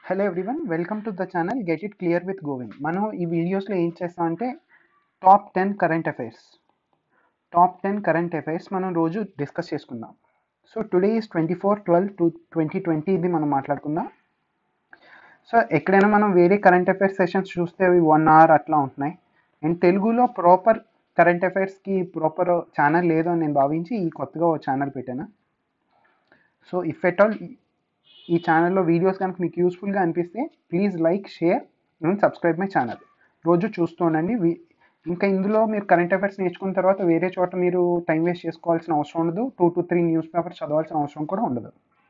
hello everyone welcome to the channel get it clear with Govind మనం ఈ వీడియోస్లో ఏం చేస్తామంటే top ten current affairs top ten current affairs మనం రోజు డిస్కస్ చేసుకుందాం so today is twenty four twelve two twenty twenty ఇది మనం మాట్లాడుకుందాం సో ఎక్కడైనా మనం వేరే కరెంట్ అఫైర్స్ సెషన్స్ చూస్తే అవి వన్ అవర్ అట్లా ఉంటున్నాయి అండ్ తెలుగులో ప్రాపర్ కరెంట్ అఫైర్స్కి ప్రాపర్ ఛానల్ లేదు అని నేను భావించి ఈ కొత్తగా ఓ ఛానల్ పెట్టాను సో ఇఫ్ ఎట్ ఆల్ ఈ ఛానల్లో వీడియోస్ కనుక మీకు యూస్ఫుల్గా అనిపిస్తే please like share and subscribe my channel రోజు చూస్తూ ఉండండి వి- ఇంకా ఇందులో మీరు కరెంట్ అఫైర్స్ నేర్చుకున్న తర్వాత వేరే చోట మీరు టైం వేస్ట్ చేసుకోవాల్సిన అవసరం ఉండదు two to three newspapers చదవాల్సిన అవసరం కూడా ఉండదు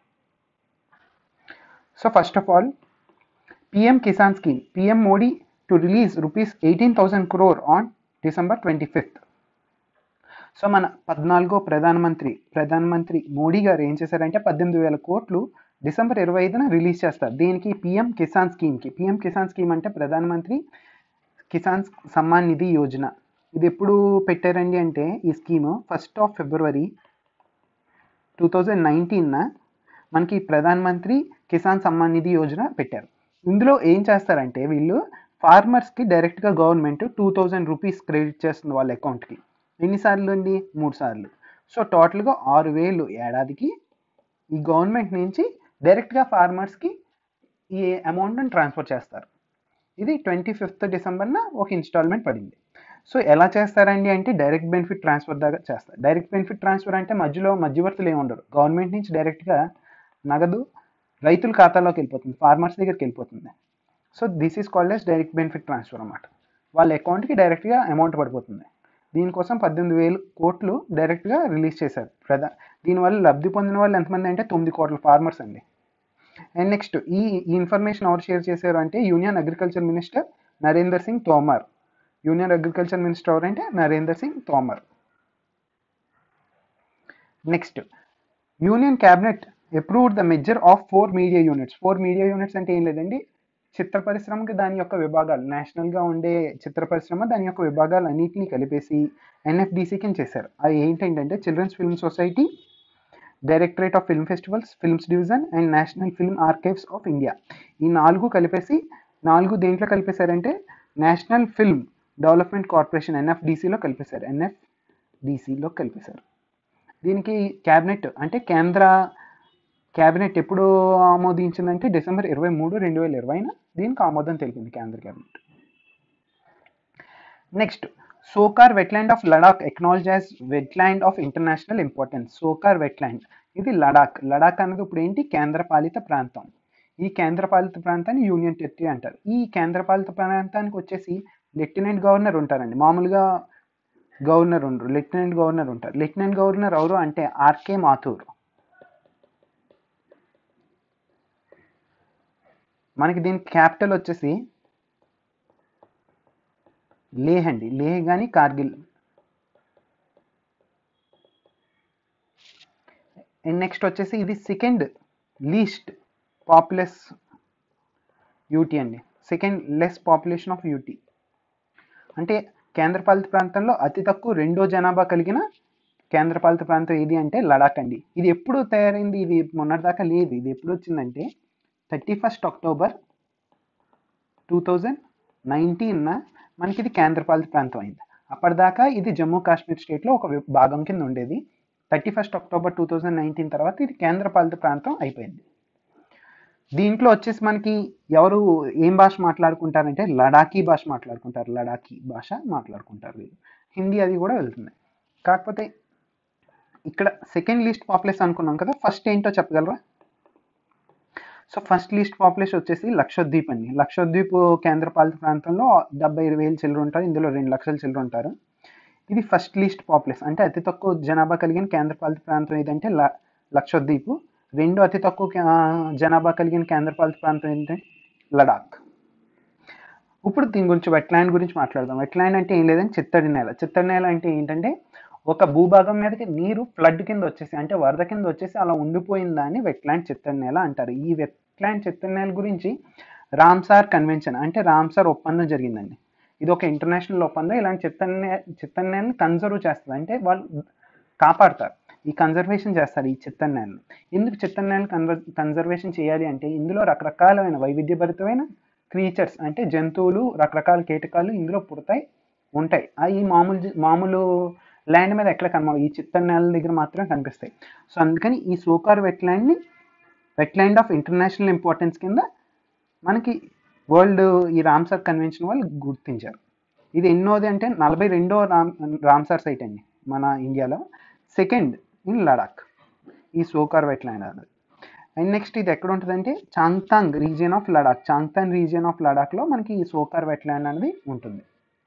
so first of all PM Kisan scheme PM Modi to release rupees eighteen thousand crore on December twenty fifth so మన పద్నాలుగో ప్రధానమంత్రి ప్రధానమంత్రి మోడీ గారు ఏం చేశారంటే పద్దెనిమిది వేల కోట్లు డిసెంబర్ ఇరవై ఐదున రిలీజ్ చేస్తారు దీనికి పిఎం కిసాన్ స్కీమ్కి పిఎం కిసాన్ స్కీమ్ అంటే ప్రధానమంత్రి కిసాన్ సమ్మాన్ నిధి యోజన ఇది ఎప్పుడు పెట్టారండి అంటే ఈ scheme first of February two thousand నైన్టీన్న మనకి ప్రధానమంత్రి కిసాన్ సమ్మాన్ నిధి యోజన పెట్టారు ఇందులో ఏం చేస్తారంటే వీళ్ళు ఫార్మర్స్కి డైరెక్ట్గా government two thousand rupees credit చేస్తుంది వాళ్ళ అకౌంట్కి ఎన్నిసార్లు అండి మూడు సార్లు సో టోటల్గా ఆరు వేలు ఏడాదికి ఈ గవర్నమెంట్ నుంచి డైరెక్ట్గా ఫార్మర్స్కి ఈ అమౌంట్ని ట్రాన్స్ఫర్ చేస్తారు ఇది ట్వంటీ ఫిఫ్త్ డిసెంబర్న ఒక ఇన్స్టాల్మెంట్ పడింది సో ఎలా చేస్తారండి అంటే డైరెక్ట్ బెనిఫిట్ ట్రాన్స్ఫర్ దాకా చేస్తారు డైరెక్ట్ బెనిఫిట్ ట్రాన్స్ఫర్ అంటే మధ్యలో మధ్యవర్తులు ఏమి ఉండరు గవర్నమెంట్ నుంచి డైరెక్ట్గా నగదు రైతుల ఖాతాలోకి వెళ్ళిపోతుంది ఫార్మర్స్ దగ్గరికి వెళ్ళిపోతుంది so this is called as direct benefit transfer అన్నమాట వాళ్ళ అకౌంట్కి డైరెక్ట్గా అమౌంట్ పడిపోతుంది దీనికోసం పద్దెనిమిది వేలు కోట్లు డైరెక్ట్గా రిలీజ్ చేశారు ప్రధా దీనివల్ల లబ్ధి పొందిన వాళ్ళు ఎంతమంది అంటే తొమ్మిది కోట్ల ఫార్మర్స్ అండి అండ్ నెక్స్ట్ ఈ ఈ ఇన్ఫర్మేషన్ ఎవరు షేర్ చేశారు అంటే union agriculture minister Narendra Singh Tomar union agriculture minister ఎవరంటే Narendra Singh Tomar next union cabinet approved the measure of four media units four media units అంటే ఏం లేదండి చిత్ర పరిశ్రమకి దాని యొక్క విభాగాలు నేషనల్గా ఉండే చిత్ర పరిశ్రమ దాని యొక్క విభాగాలు అన్నింటినీ కలిపేసి ఎన్ఎఫ్డిసి కింద చేశారు అది ఏంటంటే children's film society directorate of film festivals films division and national film archives of India ఈ నాలుగు కలిపేసి నాలుగు దేంట్లో కలిపేశారంటే నేషనల్ ఫిల్మ్ డెవలప్మెంట్ కార్పొరేషన్ ఎన్ఎఫ్డిసిలో కలిపేశారు ఎన్ఎఫ్డిసిలో కలిపేశారు దీనికి క్యాబినెట్ అంటే కేంద్ర క్యాబినెట్ ఎప్పుడు ఆమోదించిందంటే డిసెంబర్ ఇరవై మూడు రెండు వేల ఇరవైన దీనికి ఆమోదం తెలిపింది కేంద్ర cabinet next Tsokar wetland of Ladakh acknowledged as wetland of international importance Tsokar wetland ఇది లడాక్ లడాక్ అనేది ఇప్పుడు ఏంటి కేంద్రపాలిత ప్రాంతం ఈ కేంద్రపాలిత ప్రాంతాన్ని యూనియన్ టెరిటరీ అంటారు ఈ కేంద్రపాలిత ప్రాంతానికి వచ్చేసి లెఫ్టినెంట్ గవర్నర్ ఉంటారండి మామూలుగా గవర్నర్ ఉండరు లెఫ్టినెంట్ గవర్నర్ ఉంటారు లెఫ్టినెంట్ గవర్నర్ ఎవరు అంటే ఆర్కే మాథూర్ మనకి దీని క్యాపిటల్ వచ్చేసి లేహ్ అండి లేహ్ కానీ కార్గిల్ అండ్ నెక్స్ట్ వచ్చేసి ఇది సెకండ్ లీస్ట్ పాపులస్ యూటీ అండి second less population of UT అంటే కేంద్రపాలిత ప్రాంతంలో అతి తక్కువ రెండో జనాభా కలిగిన కేంద్రపాలిత ప్రాంతం ఏది అంటే లడాక్ అండి ఇది ఎప్పుడు తయారైంది ఇది మొన్నటిదాకా లేదు ఇది ఎప్పుడు వచ్చిందంటే thirty first October two thousand నైన్టీన్న మనకి ఇది కేంద్రపాలిత ప్రాంతం అయింది అప్పటిదాకా ఇది జమ్మూ కాశ్మీర్ స్టేట్లో ఒక వి- భాగం కింద ఉండేది thirty first October two thousand nineteen తర్వాత ఇది కేంద్రపాలిత ప్రాంతం అయిపోయింది దీంట్లో వచ్చేసి మనకి ఎవరు ఏం భాష మాట్లాడుకుంటారంటే లడాకీ భాష మాట్లాడుకుంటారు లడాకీ భాష మాట్లాడుకుంటారు వీళ్ళు హిందీ అది కూడా వెళ్తుంది కాకపోతే ఇక్కడ సెకండ్ లిస్ట్ పాపులేషన్ అనుకున్నాం కదా ఫస్ట్ ఏంటో చెప్పగలరా సో ఫస్ట్ లిస్ట్ పాపులేషన్ వచ్చేసి లక్షద్వీప్ అండి లక్షద్వీప్ కేంద్రపాలిత ప్రాంతంలో డెబ్బై వేలు చిల్లర ఉంటారు ఇందులో రెండు లక్షల చిల్లర ఉంటారు ఇది ఫస్ట్ లిస్ట్ పాపులేషన్ అంటే అతి తక్కువ జనాభా కలిగిన కేంద్రపాలిత ప్రాంతం ఏదంటే ల లక్షద్వీప్ రెండు అతి తక్కువ కే- ఆ, జనాభా కలిగిన కేంద్రపాలిత ప్రాంతం ఏంటంటే లడాక్ ఇప్పుడు దీని గురించి వెట్లాండ్ గురించి మాట్లాడదాం వెట్లాండ్ అంటే ఏం లేదని చిత్తడి నేల చిత్తడి నేల అంటే ఏంటంటే ఒక భూభాగం మీదకి నీరు ఫ్లడ్ కింద వచ్చేసి అంటే వరద కింద వచ్చేసి అలా ఉండిపోయిన దాన్ని వెట్లాండ్ చిత్తడి నేల అంటారు ఈ వెట్లాండ్ చిత్తడి నేల గురించి రామ్సార్ కన్వెన్షన్ అంటే రామ్సార్ ఒప్పందం జరిగిందండి ఇది ఒక ఇంటర్నేషనల్ ఒప్పందం ఇలాంటి చిత్తడి నే చిత్తడి నేలని కన్జర్వ్ చేస్తుంది అంటే వాళ్ళు కాపాడతారు ఈ కన్జర్వేషన్ చేస్తారు ఈ చిత్తడి నేలను ఎందుకు చిత్తడి నేలను కన్వర్ కన్జర్వేషన్ చేయాలి అంటే ఇందులో రకరకాలమైన వైవిధ్యభరితమైన క్రీచర్స్ అంటే జంతువులు రకరకాల కీటకాలు ఇందులో పుడతాయి ఉంటాయి అవి మామూలు జ- మామూలు ల్యాండ్ మీద ఎక్కడ కనబడవు ఈ చిత్తడి నేల దగ్గర మాత్రమే కనిపిస్తాయి సో అందుకని ఈ సోకార్ వెట్లాండ్ని వెట్లాండ్ ఆఫ్ ఇంటర్నేషనల్ ఇంపార్టెన్స్ కింద మనకి వరల్డ్ ఈ రామ్సార్ కన్వెన్షన్ వాళ్ళు గుర్తించారు ఇది ఎన్నోది అంటే నలభై రెండో రామ్ రామ్సార్ సైట్ అండి మన ఇండియాలో సెకండ్ ఇన్ లడాక్ ఈ సోకార్ వెట్లాండ్ అనేది అండ్ నెక్స్ట్ ఇది ఎక్కడ ఉంటుందంటే Changthang region of Ladakh Changthang region of లడాక్లో మనకి ఈ సోకార్ వెట్లాండ్ అనేది ఉంటుంది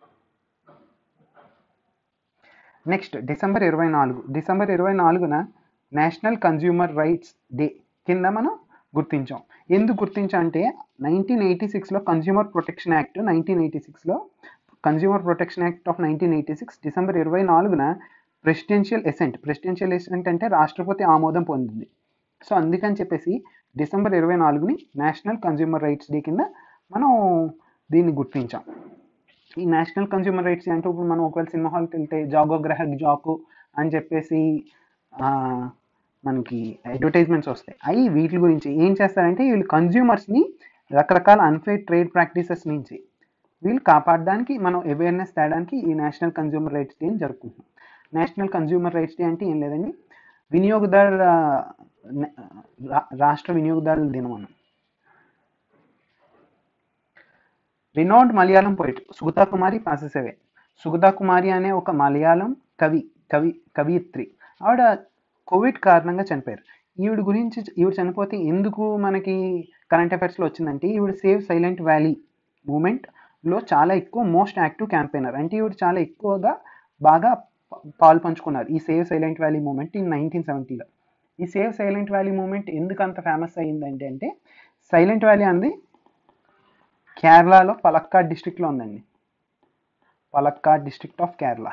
నెక్స్ట్ డిసెంబర్ ఇరవై నాలుగు డిసెంబర్ ఇరవై నాలుగున నేషనల్ కన్జ్యూమర్ రైట్స్ డే కింద మనం గుర్తించాం ఎందుకు గుర్తించాం అంటే నైన్టీన్ ఎయిటీ సిక్స్లో consumer protection act nineteen eighty సిక్స్లో consumer protection act of nineteen eighty six December ఇరవై నాలుగున ప్రెసిడెన్షియల్ ఎసెంట్ ప్రెసిడెన్షియల్ ఎసెంట్ అంటే రాష్ట్రపతి ఆమోదం పొందింది సో అందుకని చెప్పేసి డిసెంబర్ ఇరవై నాలుగుని నేషనల్ కన్జ్యూమర్ రైట్స్ డే కింద మనం దీన్ని గుర్తించాం ఈ నేషనల్ కన్జ్యూమర్ రైట్స్ అంటే ఇప్పుడు మనం ఒకవేళ సినిమా హాల్కి వెళ్తే జాగో గ్రహక్ జాకు అని చెప్పేసి ఆ, మనకి అడ్వర్టైజ్మెంట్స్ వస్తాయి అవి వీటి గురించి ఏం చేస్తారంటే వీళ్ళు కన్జ్యూమర్స్ని రకరకాల అన్ఫేర్ ట్రేడ్ ప్రాక్టీసెస్ నుంచి వీళ్ళు కాపాడడానికి మనం అవేర్నెస్ తేయడానికి ఈ నేషనల్ కన్జ్యూమర్ రైట్స్ డేని జరుపుకుంటున్నాం నేషనల్ కన్జ్యూమర్ రైట్స్ డే అంటే ఏం లేదండి వినియోగదారుల న- రా- రాష్ట్ర వినియోగదారుల దినం అన్న renowned Malayalam poet Sugatha Kumari passes away Sugatha Kumari అనే ఒక మలయాళం కవి కవి కవియిత్రి ఆవిడ కోవిడ్ కారణంగా చనిపోయారు ఈవిడ గురించి ఈవిడ చనిపోతే ఎందుకు మనకి కరెంట్ అఫైర్స్లో వచ్చిందంటే ఈవిడ సేవ్ సైలెంట్ వ్యాలీ మూమెంట్లో చాలా ఎక్కువ మోస్ట్ యాక్టివ్ క్యాంపెయినర్ అంటే ఈవిడ చాలా ఎక్కువగా బాగా ప- పాలు పంచుకున్నారు ఈ save silent valley movement in nineteen సెవెంటీలో ఈ సేవ్ సైలెంట్ వ్యాలీ మూమెంట్ ఎందుకు అంత ఫేమస్ అయ్యిందంటే అంటే సైలెంట్ వ్యాలీ అనేది కేరళలో పలక్కాడ్ డిస్ట్రిక్ట్లో ఉందండి పలక్కాడ్ డిస్ట్రిక్ట్ ఆఫ్ కేరళ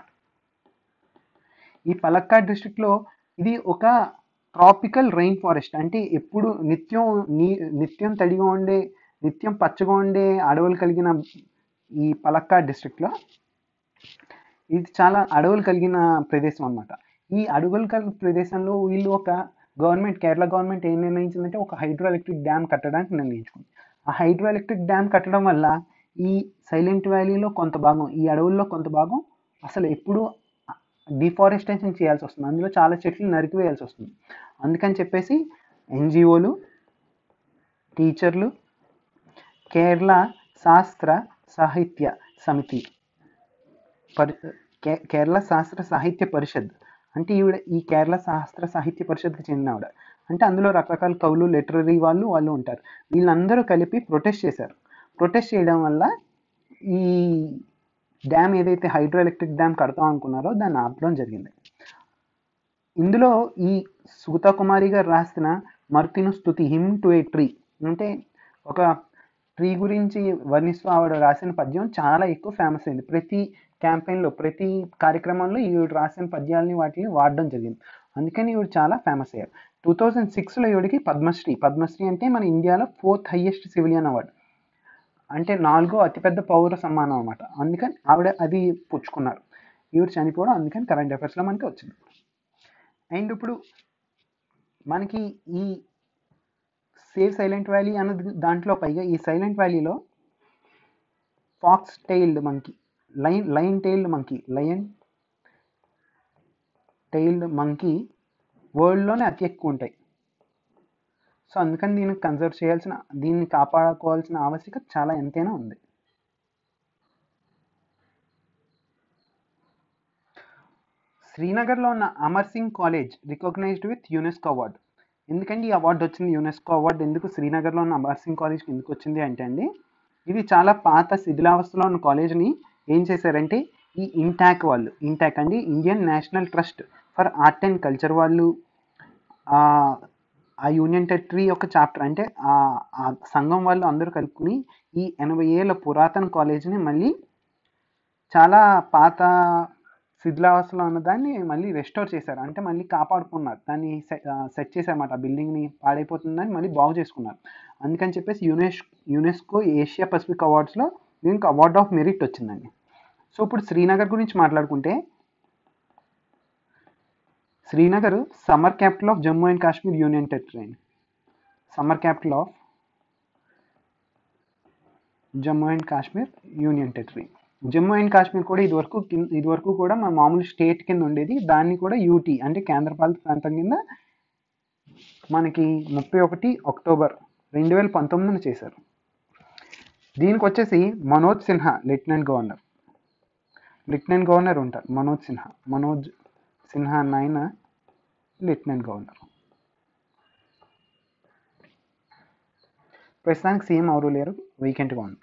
ఈ పలక్కాడ్ డిస్ట్రిక్ట్లో ఇది ఒక ట్రాపికల్ రెయిన్ ఫారెస్ట్ అంటే ఎప్పుడు నిత్యం నీ నిత్యం తడిగా ఉండే నిత్యం పచ్చగా ఉండే అడవులు కలిగిన ఈ పలక్కాడ్ డిస్ట్రిక్ట్లో ఇది చాలా అడవులు కలిగిన ప్రదేశం అన్నమాట ఈ అడవులు కలిగిన ప్రదేశంలో వీళ్ళు ఒక గవర్నమెంట్ కేరళ గవర్నమెంట్ ఏం నిర్ణయించిందంటే ఒక హైడ్రో ఎలక్ట్రిక్ డ్యామ్ కట్టడానికి నిర్ణయించుకుంది ఆ హైడ్రో ఎలక్ట్రిక్ డ్యామ్ కట్టడం వల్ల ఈ సైలెంట్ వ్యాలీలో కొంత భాగం ఈ అడవుల్లో కొంత భాగం అసలు ఎప్పుడు డిఫారెస్టేషన్ చేయాల్సి వస్తుంది అందులో చాలా చెట్లు నరికివేయాల్సి వస్తుంది అందుకని చెప్పేసి ఎన్జిఓలు టీచర్లు కేరళ శాస్త్ర సాహిత్య సమితి పరి కే- కేరళ శాస్త్ర సాహిత్య పరిషత్ అంటే ఈవిడ ఈ కేరళ శాస్త్ర సాహిత్య పరిషత్కి చెందిన ఆవిడ అంటే అందులో రకరకాల కవులు లిటరరీ వాళ్ళు వాళ్ళు ఉంటారు వీళ్ళందరూ కలిపి ప్రొటెస్ట్ చేశారు ప్రొటెస్ట్ చేయడం వల్ల ఈ డ్యామ్ ఏదైతే హైడ్రో ఎలక్ట్రిక్ డ్యామ్ కడతాం అనుకున్నారో దాన్ని ఆపడం జరిగింది ఇందులో ఈ సుగతా కుమారి గారు రాసిన మర్తిను స్థుతి హిమ్ టు ఏ ట్రీ అంటే ఒక ట్రీ గురించి వర్ణిస్తూ ఆవిడ రాసిన పద్యం చాలా ఎక్కువ ఫేమస్ అయింది ప్రతి క్యాంపెయిన్లో ప్రతి కార్యక్రమంలో ఈవిడ రాసిన పద్యాలని వాటిని వాడడం జరిగింది అందుకని ఈవిడ చాలా ఫేమస్ అయ్యారు టూ థౌజండ్ సిక్స్లో ఈవిడికి పద్మశ్రీ పద్మశ్రీ అంటే మన ఇండియాలో ఫోర్త్ హైయెస్ట్ సివిలియన్ అవార్డు అంటే నాలుగో అతిపెద్ద పౌర సమ్మానం అనమాట అందుకని ఆవిడ అది పుచ్చుకున్నారు ఈవిడ చనిపోవడం అందుకని కరెంట్ అఫైర్స్లో మనకి వచ్చింది అండ్ ఇప్పుడు మనకి ఈ సేవ్ సైలెంట్ వ్యాలీ అన్నది దాంట్లో పైగా ఈ సైలెంట్ వ్యాలీలో fox tailed monkey lion lion tailed monkey lion tailed monkey వరల్డ్లోనే అతి ఎక్కువ ఉంటాయి సో అందుకని దీన్ని కన్సర్వ్ చేయాల్సిన దీన్ని కాపాడుకోవాల్సిన ఆవశ్యకత చాలా ఎంతైనా ఉంది శ్రీనగర్లో ఉన్న Amar Singh college recognized with UNESCO award ఎందుకంటే ఈ అవార్డు వచ్చింది యునెస్కో అవార్డు ఎందుకు శ్రీనగర్లో ఉన్న అమర్ సింగ్ కాలేజ్కి ఎందుకు వచ్చింది అంటే అండి ఇది చాలా పాత శిథిలావస్థలో ఉన్న కాలేజ్ని ఏం చేశారంటే ఈ ఇంటాక్ వాళ్ళు ఇంటాక్ అండి Indian national trust for art and culture వాళ్ళు ఆ ఆ యూనియన్ టెరిటరీ యొక్క చాప్టర్ అంటే ఆ ఆ సంఘం వాళ్ళు అందరూ కలుపుకుని ఈ ఎనభై ఏళ్ళ పురాతన కాలేజీని మళ్ళీ చాలా పాత శిథిలావస్థలో ఉన్న దాన్ని మళ్ళీ రెస్టోర్ చేశారు అంటే మళ్ళీ కాపాడుకున్నారు దాన్ని సెట్ చేశారన్నమాట ఆ బిల్డింగ్ని పాడైపోతుందని మళ్ళీ బాగు చేసుకున్నారు అందుకని చెప్పేసి యునెస్ యునెస్కో ఏషియా పసిఫిక్ అవార్డ్స్లో దీనికి అవార్డ్ ఆఫ్ మెరిట్ వచ్చిందండి సో ఇప్పుడు శ్రీనగర్ గురించి మాట్లాడుకుంటే Srinagar summer capital of Jammu and Kashmir union territory అండి summer capital of Jammu and Kashmir union territory Jammu and Kashmir కూడా ఇదివరకు కింద ఇదివరకు కూడా మన మామూలు స్టేట్ కింద ఉండేది దాన్ని కూడా యూటీ అంటే కేంద్రపాలిత ప్రాంతం కింద మనకి ముప్పై ఒకటి అక్టోబర్ రెండు వేల పంతొమ్మిదిన చేశారు దీనికి వచ్చేసి Manoj Sinha lieutenant governor lieutenant governor ఉంటారు మనోజ్ సిన్హా మనోజ్ సిన్హా అన్న ఆయన లెఫ్టినెంట్ గవర్నర్ ప్రస్తుతానికి సీఎం ఎవరు లేరు వీకెంట్గా ఉంది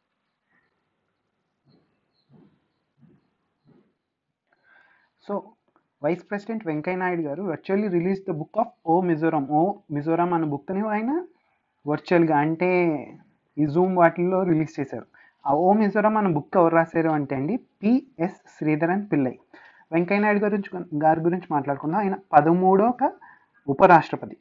so vice president Venkaiah Naidu garu virtually release the book of O Mizoram O Mizoram అన్న బుక్ని ఆయన వర్చువల్గా అంటే ఈ జూమ్ వాటిల్లో రిలీజ్ చేశారు ఆ ఓ మిజోరం అన్న బుక్ ఎవరు రాశారు అంటే అండి పిఎస్ శ్రీధరన్ పిల్లై వెంకయ్య నాయుడు గురించి గారి గురించి మాట్లాడుకుందాం ఆయన పదమూడవ ఉపరాష్ట్రపతి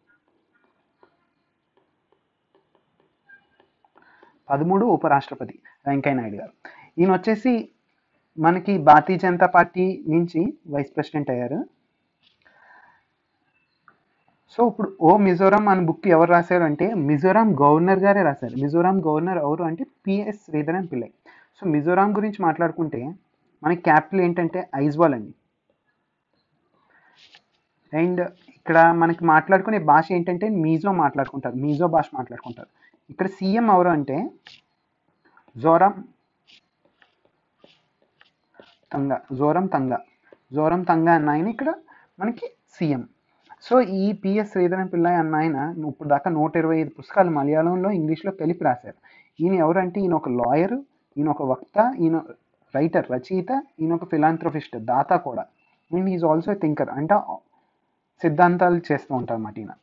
పదమూడు ఉపరాష్ట్రపతి వెంకయ్య నాయుడు గారు ఈయన వచ్చేసి మనకి భారతీయ జనతా పార్టీ నుంచి వైస్ ప్రెసిడెంట్ అయ్యారు సో ఇప్పుడు ఓ మిజోరాం అనే బుక్ ఎవరు రాశారు అంటే మిజోరాం గవర్నర్ గారే రాశారు మిజోరాం గవర్నర్ ఎవరు అంటే పిఎస్ శ్రీధరన్ పిల్లై సో మిజోరాం గురించి మాట్లాడుకుంటే మనకి క్యాపిటల్ ఏంటంటే ఐజ్వాల్ అండి అండ్ ఇక్కడ మనకి మాట్లాడుకునే భాష ఏంటంటే మీజో మాట్లాడుకుంటారు మీజో భాష మాట్లాడుకుంటారు ఇక్కడ సీఎం ఎవరు అంటే జోరాం తంగా జోరం తంగా జోరం తంగా అన్న ఆయన ఇక్కడ మనకి సీఎం సో ఈ పిఎస్ శ్రీధరన్ పిల్లయ్య అన్న ఆయన ఇప్పుడు దాకా నూట ఇరవై ఐదు పుస్తకాలు మలయాళంలో ఇంగ్లీష్లో కలిపి రాశారు ఈయన ఎవరంటే ఈయన ఒక లాయర్ ఈయన ఒక వక్త ఈయన రైటర్ రచయిత ఈయన ఒక ఫిలాంథ్రఫిస్ట్ దాత కూడా అండ్ ఈజ్ ఆల్సో థింకర్ అంటే సిద్ధాంతాలు చేస్తూ ఉంటారు అన్నమాట ఈయన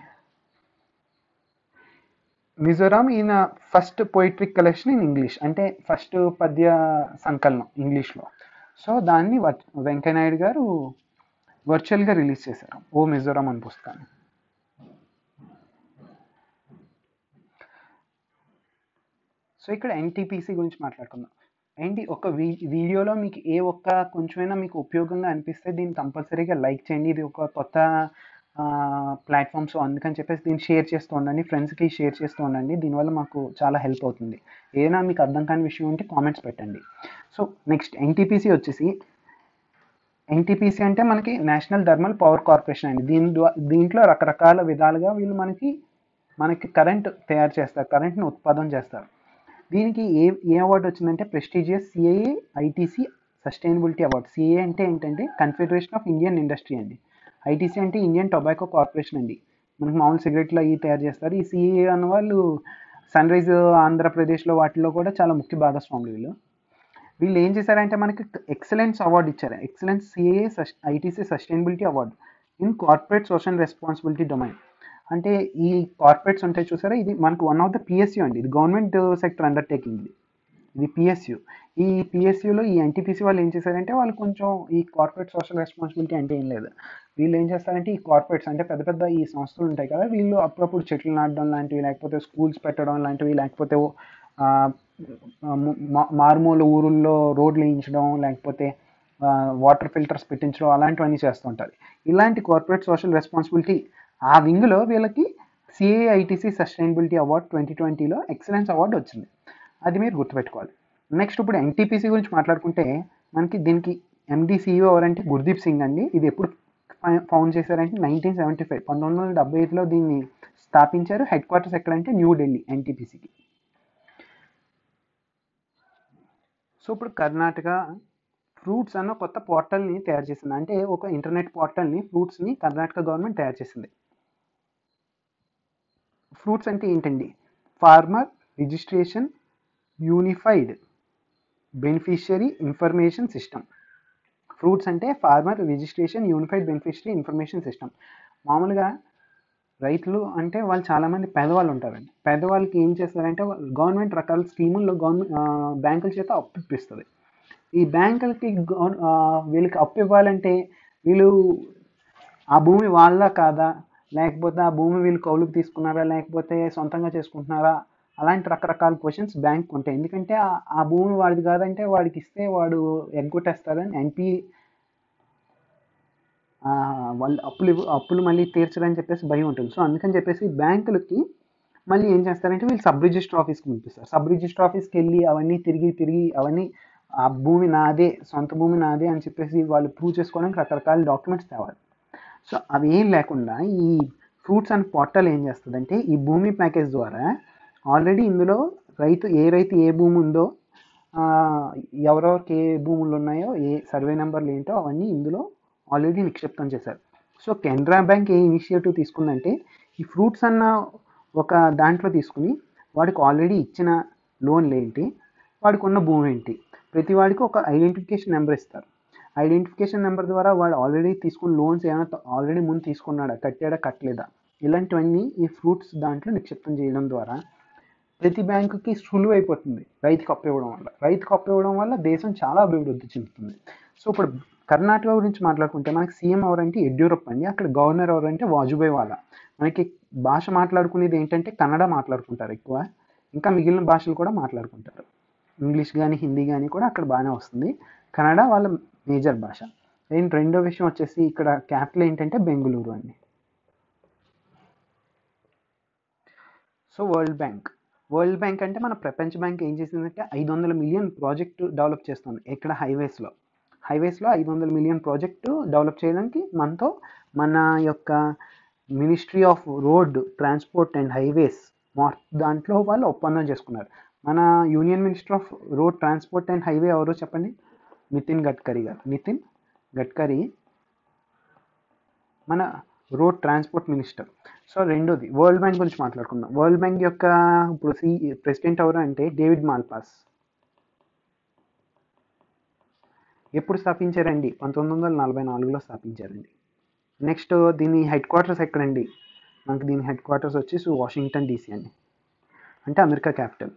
మిజోరాం ఈయన first poetic collection in English అంటే ఫస్ట్ పద్య సంకలనం ఇంగ్లీష్లో సో దాన్ని వెంకయ్య నాయుడు గారు వర్చువల్గా రిలీజ్ చేశారు ఓ మిజోరాం అని పుస్తకాన్ని సో ఇక్కడ ఎన్టీపీసీ గురించి మాట్లాడుకుందాం అండ్ ఒక వీ వీడియోలో మీకు ఏ ఒక్క కొంచెమైనా మీకు ఉపయోగంగా అనిపిస్తే దీన్ని కంపల్సరీగా లైక్ చేయండి ఇది ఒక కొత్త ప్లాట్ఫామ్ సో అందుకని చెప్పేసి దీన్ని షేర్ చేస్తూ ఉండండి ఫ్రెండ్స్కి షేర్ చేస్తూ ఉండండి దీనివల్ల మాకు చాలా హెల్ప్ అవుతుంది ఏదైనా మీకు అర్థం కాని విషయం ఉంటే కామెంట్స్ పెట్టండి సో నెక్స్ట్ ఎన్టీపీసీ వచ్చేసి ఎన్టీపీసీ అంటే మనకి నేషనల్ థర్మల్ పవర్ కార్పొరేషన్ అండి దీని ద్వా దీంట్లో రకరకాల విధాలుగా వీళ్ళు మనకి మనకి కరెంట్ తయారు చేస్తారు కరెంట్ని ఉత్పాదన చేస్తారు దీనికి ఏ ఏ అవార్డు వచ్చిందంటే prestigious CII ITC sustainability award CII అంటే ఏంటంటే కన్ఫెడరేషన్ ఆఫ్ ఇండియన్ ఇండస్ట్రీ అండి ఐటీసీ అంటే ఇండియన్ టొబాకో కార్పొరేషన్ అండి మనకి మామూలు సిగరెట్లు అవి తయారు చేస్తారు ఈ సిఏ అన్న వాళ్ళు సన్ రైజ్ ఆంధ్రప్రదేశ్లో వాటిలో కూడా చాలా ముఖ్య భాగస్వాములు వీళ్ళు వీళ్ళు ఏం చేశారంటే మనకి ఎక్సలెన్స్ అవార్డు ఇచ్చారు excellence CII ITC sustainability award in corporate social responsibility domain అంటే ఈ కార్పొరేట్స్ ఉంటాయి చూసారా ఇది మనకు వన్ ఆఫ్ ద పిఎస్యూ అండి ఇది గవర్నమెంట్ సెక్టర్ అండర్టేకింగ్ ఇది ఇది పిఎస్యూ ఈ పిఎస్యూలో ఈ ఎన్టీపీసీ వాళ్ళు ఏం చేశారంటే వాళ్ళు కొంచెం ఈ కార్పొరేట్ సోషల్ రెస్పాన్సిబిలిటీ అంటే ఏం లేదు వీళ్ళు ఏం చేస్తారంటే ఈ కార్పొరేట్స్ అంటే పెద్ద పెద్ద ఈ సంస్థలు ఉంటాయి కదా వీళ్ళు అప్పుడప్పుడు చెట్లు నాటడం లాంటివి లేకపోతే స్కూల్స్ పెట్టడం లాంటివి లేకపోతే మారుమూల ఊరుల్లో రోడ్లు వేయించడం లేకపోతే వాటర్ ఫిల్టర్స్ పెట్టించడం అలాంటివన్నీ చేస్తుంటారు ఇలాంటి కార్పొరేట్ సోషల్ రెస్పాన్సిబిలిటీ ఆ వింగ్లో వీళ్ళకి సిఏఐటీసీ సస్టైనబిలిటీ అవార్డ్ ట్వంటీ ట్వంటీలో ఎక్సలెన్స్ అవార్డు వచ్చింది అది మీరు గుర్తుపెట్టుకోవాలి నెక్స్ట్ ఇప్పుడు ఎన్టీపీసీ గురించి మాట్లాడుకుంటే మనకి దీనికి ఎండి సిఇఓ ఎవరంటే గుర్దీప్ సింగ్ అండి ఇది ఎప్పుడు ఫౌండ్ చేశారంటే నైన్టీన్ సెవెంటీ ఫైవ్ పంతొమ్మిది వందల డెబ్బై ఐదులో దీన్ని స్థాపించారు హెడ్ క్వార్టర్స్ ఎక్కడంటే న్యూఢిల్లీ ఎన్టీపీసీకి సో ఇప్పుడు కర్ణాటక ఫ్రూట్స్ అన్న కొత్త పోర్టల్ని తయారు చేసింది అంటే ఒక ఇంటర్నెట్ పోర్టల్ని ఫ్రూట్స్ని కర్ణాటక గవర్నమెంట్ తయారు చేసింది ఫ్రూట్స్ అంటే ఏంటండి farmer registration unified beneficiary information system fruits అంటే farmer registration unified beneficiary information system మామూలుగా రైతులు అంటే వాళ్ళు చాలామంది పేదవాళ్ళు ఉంటారండి పేదవాళ్ళకి ఏం చేస్తారంటే గవర్నమెంట్ రకాల స్కీముల్లో గవర్నమెంట్ బ్యాంకుల చేత అప్పు ఇప్పిస్తుంది ఈ బ్యాంకులకి వీళ్ళకి అప్పు ఇవ్వాలంటే వీళ్ళు ఆ భూమి వాళ్ళ కాదా లేకపోతే ఆ భూమి వీళ్ళు కౌలుకు తీసుకున్నారా లేకపోతే సొంతంగా చేసుకుంటున్నారా అలాంటి రకరకాల క్వశ్చన్స్ బ్యాంక్ ఉంటాయి ఎందుకంటే ఆ భూమి వాడిది కాదంటే వాడికి ఇస్తే వాడు ఎగ్గొట్టేస్తాడని ఎన్పి ఆ, వాళ్ళు అప్పులు ఇవ్వ- అప్పులు మళ్ళీ తీర్చరని చెప్పేసి భయం ఉంటుంది సో అందుకని చెప్పేసి బ్యాంకులకి మళ్ళీ ఏం చేస్తారంటే వీళ్ళు సబ్ రిజిస్టర్ ఆఫీస్కి పంపిస్తారు సబ్ రిజిస్టర్ ఆఫీస్కి వెళ్ళి అవన్నీ తిరిగి తిరిగి అవన్నీ ఆ భూమి నాదే సొంత భూమి నాదే అని చెప్పేసి వాళ్ళు ప్రూవ్ చేసుకోవడానికి రకరకాల డాక్యుమెంట్స్ తేవాలి సో అవి ఏం లేకుండా ఈ ఫ్రూట్స్ అండ్ పోర్టల్ ఏం చేస్తుందంటే ఈ భూమి ప్యాకేజ్ ద్వారా ఆల్రెడీ ఇందులో రైతు ఏ రైతు ఏ భూమి ఉందో ఆ, ఎవరెవరికి ఏ భూములు ఉన్నాయో ఏ సర్వే నెంబర్లు ఏంటో అవన్నీ ఇందులో ఆల్రెడీ నిక్షిప్తం చేశారు సో కెనరా బ్యాంక్ ఏ ఇనిషియేటివ్ తీసుకుందంటే ఈ ఫ్రూట్స్ అన్న ఒక దాంట్లో తీసుకుని వాడికి ఆల్రెడీ ఇచ్చిన లోన్లు ఏంటి వాడికి ఉన్న భూమి ఏంటి ప్రతి వాడికి ఒక ఐడెంటిఫికేషన్ నెంబర్ ఇస్తారు ఐడెంటిఫికేషన్ నెంబర్ ద్వారా వాడు ఆల్రెడీ తీసుకున్న లోన్స్ ఏమైనా ఆల్రెడీ ముందు తీసుకున్నాడా కట్టాడా కట్టలేదా ఇలాంటివన్నీ ఈ ఫ్రూట్స్ దాంట్లో నిక్షిప్తం చేయడం ద్వారా ప్రతి బ్యాంకుకి సులువు అయిపోతుంది రైతుకి అప్పు ఇవ్వడం వల్ల రైతుకి అప్పు ఇవ్వడం వల్ల దేశం చాలా అభివృద్ధి చెందుతుంది సో ఇప్పుడు కర్ణాటక గురించి మాట్లాడుకుంటే మనకి సీఎం ఎవరంటే యడ్యూరప్ప అండి అక్కడ గవర్నర్ ఎవరంటే వాజుభాయ్ వాలా మనకి భాష మాట్లాడుకునేది ఏంటంటే కన్నడ మాట్లాడుకుంటారు ఎక్కువ ఇంకా మిగిలిన భాషలు కూడా మాట్లాడుకుంటారు ఇంగ్లీష్ కానీ హిందీ కానీ కూడా అక్కడ బాగానే వస్తుంది కన్నడ వాళ్ళ మేజర్ భాష అండ్ రెండో విషయం వచ్చేసి ఇక్కడ క్యాపిటల్ ఏంటంటే బెంగళూరు అండి so world bank world bank అంటే మన ప్రపంచ బ్యాంక్ ఏం చేసిందంటే ఐదు వందల మిలియన్ ప్రాజెక్టు డెవలప్ చేస్తుంది ఇక్కడ హైవేస్లో హైవేస్లో ఐదు వందల మిలియన్ ప్రాజెక్టు డెవలప్ చేయడానికి మనతో మన యొక్క ministry of road transport and highways దాంట్లో వాళ్ళు ఒప్పందం చేసుకున్నారు మన union minister of road transport and highway ఎవరో చెప్పండి నితిన్ గడ్కరీ గారు నితిన్ గడ్కరీ మన రోడ్ ట్రాన్స్పోర్ట్ మినిస్టర్ సో రెండోది వరల్డ్ బ్యాంక్ గురించి మాట్లాడుకుందాం వరల్డ్ బ్యాంక్ యొక్క ఇప్పుడు సి ప్రెసిడెంట్ ఎవరు అంటే డేవిడ్ మాల్పాస్ ఎప్పుడు స్థాపించారండి పంతొమ్మిది వందల నలభై నాలుగులో స్థాపించారండి నెక్స్ట్ దీని హెడ్ క్వార్టర్స్ ఎక్కడండి మనకి దీని హెడ్ క్వార్టర్స్ వచ్చేసి వాషింగ్టన్ డీసీ అండి అంటే అమెరికా క్యాపిటల్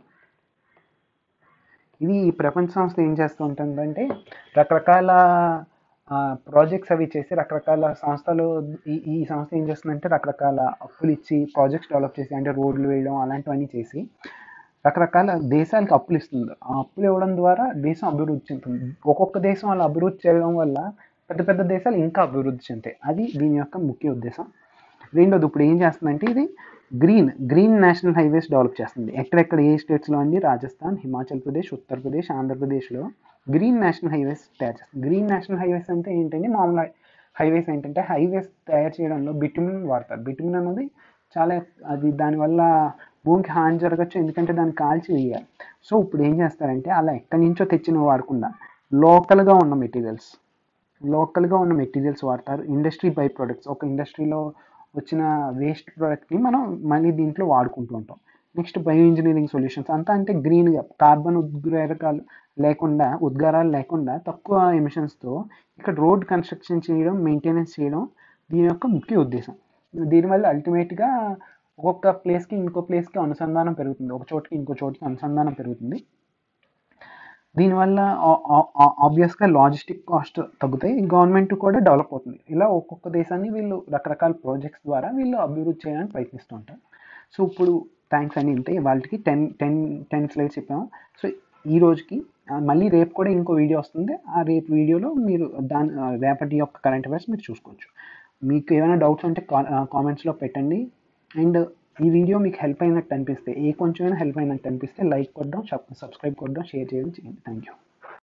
ఇది ఈ ప్రపంచ సంస్థ ఏం చేస్తూ ఉంటుందంటే రకరకాల ప్రాజెక్ట్స్ అవి చేసి రకరకాల సంస్థలు ఈ ఈ సంస్థ ఏం చేస్తుందంటే రకరకాల అప్పులు ఇచ్చి ప్రాజెక్ట్స్ డెవలప్ చేసి అంటే రోడ్లు వేయడం అలాంటివన్నీ చేసి రకరకాల దేశాలకు అప్పులు ఇస్తుంది ఆ అప్పులు ఇవ్వడం ద్వారా దేశం అభివృద్ధి చెందుతుంది ఒక్కొక్క దేశం అలా అభివృద్ధి చేయడం వల్ల పెద్ద పెద్ద దేశాలు ఇంకా అభివృద్ధి చెందుతాయి అది దీని యొక్క ముఖ్య ఉద్దేశం రెండోది ఇప్పుడు ఏం చేస్తుందంటే ఇది green green national highways develop చేస్తుంది ఎక్కడెక్కడ ఏ స్టేట్స్లో అండి రాజస్థాన్ హిమాచల్ ప్రదేశ్ ఉత్తరప్రదేశ్ ఆంధ్రప్రదేశ్లో గ్రీన్ నేషనల్ హైవేస్ తయారు చేస్తుంది గ్రీన్ నేషనల్ హైవేస్ అంటే ఏంటంటే మామూలు హైవేస్ ఏంటంటే హైవేస్ తయారు చేయడంలో బిటుమిన్ వాడతారు బిటుమిన్ అనేది చాలా అది దానివల్ల భూమికి హాని జరగచ్చు ఎందుకంటే దాన్ని కాల్చి వేయాలి సో ఇప్పుడు ఏం చేస్తారంటే అలా ఎక్కడి నుంచో తెచ్చిన వాడకుండా లోకల్గా ఉన్న మెటీరియల్స్ లోకల్గా ఉన్న మెటీరియల్స్ వాడతారు ఇండస్ట్రీ బై ప్రొడక్ట్స్ ఒక ఇండస్ట్రీలో వచ్చిన వేస్ట్ ప్రోడక్ట్ని మనం మళ్ళీ దీంట్లో వాడుకుంటూ ఉంటాం నెక్స్ట్ బయో ఇంజనీరింగ్ సొల్యూషన్స్ అంతా అంటే గ్రీన్గా కార్బన్ ఉద్గారకాలు లేకుండా ఉద్గారాలు లేకుండా తక్కువ ఎమిషన్స్తో ఇక్కడ రోడ్ కన్స్ట్రక్షన్ చేయడం మెయింటెనెన్స్ చేయడం దీని యొక్క ముఖ్య ఉద్దేశం దీనివల్ల అల్టిమేట్గా ఒక్కొక్క ప్లేస్కి ఇంకో ప్లేస్కి అనుసంధానం పెరుగుతుంది ఒక చోటుకి ఇంకో చోటుకి అనుసంధానం పెరుగుతుంది దీనివల్ల ఆబ్వియస్గా లాజిస్టిక్ కాస్ట్ తగ్గుతాయి గవర్నమెంట్ కూడా డెవలప్ అవుతుంది ఇలా ఒక్కొక్క దేశాన్ని వీళ్ళు రకరకాల ప్రాజెక్ట్స్ ద్వారా వీళ్ళు అభివృద్ధి చేయడానికి ప్రయత్నిస్తూ ఉంటారు సో ఇప్పుడు థ్యాంక్స్ అని ఇంతే వాళ్ళకి టెన్ టెన్ టెన్ స్లైడ్స్ చెప్పాము సో ఈ రోజుకి ఆ, మళ్ళీ రేపు కూడా ఇంకో వీడియో వస్తుంది ఆ రేపు వీడియోలో మీరు దాని ఆ, రేపటి యొక్క కరెంట్ అఫైర్స్ మీరు చూసుకోవచ్చు మీకు ఏమైనా డౌట్స్ ఉంటే కామెంట్స్లో పెట్టండి అండ్ ఈ వీడియో మీకు హెల్ప్ అయినట్టు అనిపిస్తే ఏ కొంచెమైనా హెల్ప్ అయినట్టు అనిపిస్తే లైక్ కొట్టడం సబ్స్క్రైబ్ కొట్టడం షేర్ చేయడం చేయండి థ్యాంక్ యూ